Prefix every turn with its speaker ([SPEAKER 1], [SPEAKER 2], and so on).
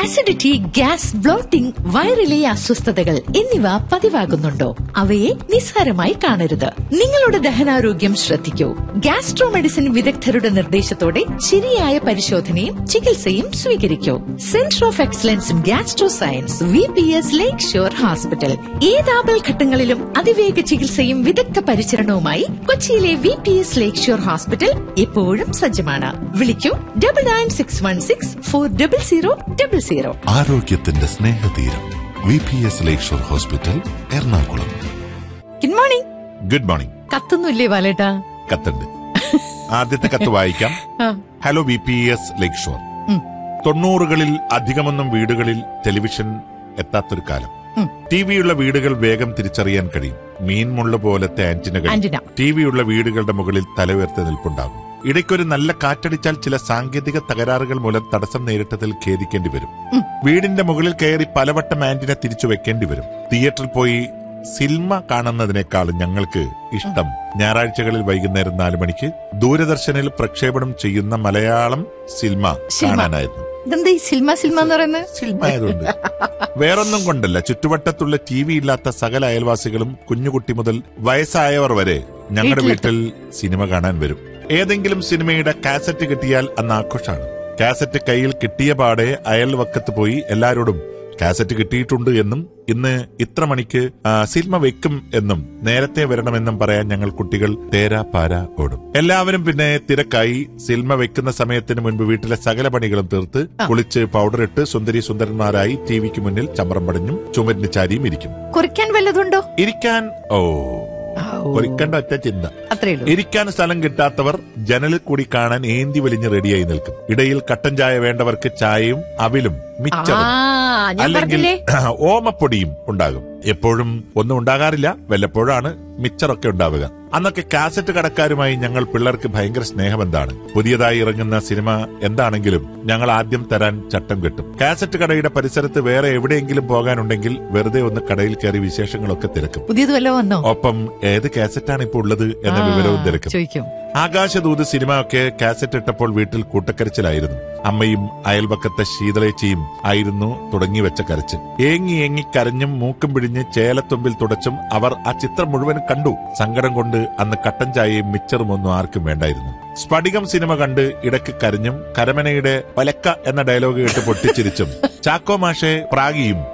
[SPEAKER 1] Acidity gas blotting വയറിലെ അസ്വസ്ഥതകൾ എന്നിവ പതിവാകുന്നുണ്ടോ അവയെ നിസ്സാരമായി കാണരുത് നിങ്ങളുടെ ദഹനാരോഗ്യം ശ്രദ്ധിക്കൂ ഗ്യാസ്ട്രോ മെഡിസിൻ വിദഗ്ധരുടെ നിർദ്ദേശത്തോടെ ശരിയായ പരിശോധനയും ചികിത്സയും സ്വീകരിക്കൂ centre of excellence in gastro science V P S lake shore hospital ഏതാപൽ ഘട്ടങ്ങളിലും അതിവേഗ ചികിത്സയും വിദഗ്ധ പരിചരണവുമായി കൊച്ചിയിലെ V P S lake shore hospital എപ്പോഴും സജ്ജമാണ് വിളിക്കൂ double nine six one six four double zero double zero
[SPEAKER 2] ആരോഗ്യത്തിന്റെ സ്നേഹതീരം വി പി എസ് lakeshore hospital Ernakulam
[SPEAKER 1] good morning
[SPEAKER 2] good morning
[SPEAKER 1] കത്തൊന്നുമില്ലേ ബാലേട്ടാ
[SPEAKER 2] കത്തുണ്ട് ആദ്യത്തെ കത്ത് വായിക്കാം
[SPEAKER 1] ആ.
[SPEAKER 2] Hello V P S lake shore തൊണ്ണൂറുകളിൽ അധികമൊന്നും വീടുകളിൽ ടെലിവിഷൻ എത്താത്തൊരു കാലം ടിവിയുള്ള വീടുകൾ വേഗം തിരിച്ചറിയാൻ കഴിയും മീൻമുള്ള പോലത്തെ ആന്റിനകൾ
[SPEAKER 1] ആന്റിന.
[SPEAKER 2] ടിവിയുള്ള വീടുകളുടെ മുകളിൽ തല ഉയർത്തി നിൽപ്പുണ്ടാകും ഇടയ്ക്കൊരു നല്ല കാറ്റടിച്ചാൽ ചില സാങ്കേതിക തകരാറുകൾ മൂലം തടസ്സം നേരിട്ടതിൽ ഖേദിക്കേണ്ടി വരും വീടിന്റെ മുകളിൽ കയറി പലവട്ടം ആന്റിന തിരിച്ചു വെക്കേണ്ടി വരും തിയേറ്ററിൽ പോയി സിനിമ കാണുന്നതിനേക്കാളും ഞങ്ങൾക്ക് ഇഷ്ടം ഞായറാഴ്ചകളിൽ വൈകുന്നേരം നാലു മണിക്ക് ദൂരദർശനിൽ പ്രക്ഷേപണം ചെയ്യുന്ന മലയാളം സിനിമ
[SPEAKER 1] സിനിമ.
[SPEAKER 2] കാണാനായിരുന്നു
[SPEAKER 1] ഇതെന്താ ഈ സിൽമ സിൽമ എന്ന് പറയുന്നത്
[SPEAKER 2] സിനിമ ആയതുകൊണ്ട് വേറൊന്നും കൊണ്ടല്ല ചുറ്റുവട്ടത്തുള്ള ടി വി ഇല്ലാത്ത സകല അയൽവാസികളും കുഞ്ഞുകുട്ടി മുതൽ വയസ്സായവർ വരെ ഞങ്ങളുടെ വീട്ടിൽ സിനിമ കാണാൻ വരും ഏതെങ്കിലും സിനിമയുടെ കാസറ്റ് കിട്ടിയാൽ അന്ന് ആഘോഷാണ് കാസറ്റ് കയ്യിൽ കിട്ടിയ പാടെ അയൽവക്കത്ത് പോയി എല്ലാരോടും കാസറ്റ് കിട്ടിയിട്ടുണ്ട് എന്നും ഇന്ന് ഇത്ര മണിക്ക് ആ, സിനിമ വെക്കും എന്നും നേരത്തെ വരണമെന്നും പറയാൻ ഞങ്ങൾ കുട്ടികൾ തേരാ പാര ഓടും എല്ലാവരും പിന്നെ തിരക്കായി സിനിമ വെക്കുന്ന സമയത്തിന് മുൻപ് വീട്ടിലെ സകല പണികളും തീർത്ത് കുളിച്ച് പൗഡർ ഇട്ട് സുന്ദരി സുന്ദരന്മാരായി ടിവിക്ക് മുന്നിൽ ചമ്രം പടഞ്ഞും ചുമരിന് ചാരിയും ഇരിക്കും
[SPEAKER 1] കുറിക്കാൻ വല്ലതുണ്ടോ
[SPEAKER 2] ഇരിക്കാൻ ഓ ഒരിക്കണ്ട ഒറ്റ ചിന്ത
[SPEAKER 1] അത്രേ ഉള്ളൂ
[SPEAKER 2] ഇരിക്കാൻ സ്ഥലം കിട്ടാത്തവർ ജനലിൽ കൂടി കാണാൻ ഏന്തി വലിഞ്ഞ് റെഡിയായി നിൽക്കും ഇടയിൽ കട്ടൻ ചായ വേണ്ടവർക്ക് ചായയും അവിലും
[SPEAKER 1] ആ
[SPEAKER 2] മിച്ചറും
[SPEAKER 1] ഞാൻ
[SPEAKER 2] അല്ലെങ്കിൽ
[SPEAKER 1] പറഞ്ഞില്ലേ
[SPEAKER 2] ഓമപ്പൊടിയും ഉണ്ടാകും എപ്പോഴും ഒന്നും ഉണ്ടാകാറില്ല വല്ലപ്പോഴാണ് മിച്ചറൊക്കെ ഉണ്ടാവുക അന്നൊക്കെ കാസറ്റ് കടക്കാരുമായി ഞങ്ങൾ പിള്ളേർക്ക് ഭയങ്കര സ്നേഹബന്ധാണ് പുതിയതായി ഇറങ്ങുന്ന സിനിമ എന്താണെങ്കിലും ഞങ്ങൾ ആദ്യം തരാൻ ചട്ടം കെട്ടും കാസറ്റ് കടയുടെ പരിസരത്ത് വേറെ എവിടെയെങ്കിലും പോകാനുണ്ടെങ്കിൽ വെറുതെ ഒന്ന് കടയിൽ കയറി വിശേഷങ്ങളൊക്കെ തിരക്കും
[SPEAKER 1] പുതിയത് വല്ല വന്നോ
[SPEAKER 2] ഒപ്പം ഏത് കാസറ്റാണ് ഇപ്പോൾ ഉള്ളത് എന്ന വിവരവും തിരക്കും
[SPEAKER 1] ചോദിക്കും
[SPEAKER 2] ആകാശദൂത് സിനിമ ഒക്കെ കാസറ്റ് ഇട്ടപ്പോൾ വീട്ടിൽ കൂട്ടക്കരച്ചിലായിരുന്നു അമ്മയും അയൽപക്കത്തെ ശീതളേച്ചിയും ആയിരുന്നു തുടങ്ങി വെച്ച കരച്ചിൽ ഏങ്ങി ഏങ്ങി കരഞ്ഞും മൂക്കും പിഴിഞ്ഞ് ചേലത്തുമ്പിൽ തുടച്ചും അവർ ആ ചിത്രം മുഴുവൻ കണ്ടു സങ്കടം കൊണ്ട് അന്ന് കട്ടൻ ചായയും മിച്ചറും ഒന്നും ആർക്കും വേണ്ടായിരുന്നു സ്ഫടികം സിനിമ കണ്ട് ഇടയ്ക്ക് കരഞ്ഞും കരമനയുടെ പലക്ക എന്ന ഡയലോഗ് കേട്ട് പൊട്ടിച്ചിരിച്ചും ചാക്കോ മാഷെ പ്രാഗിയും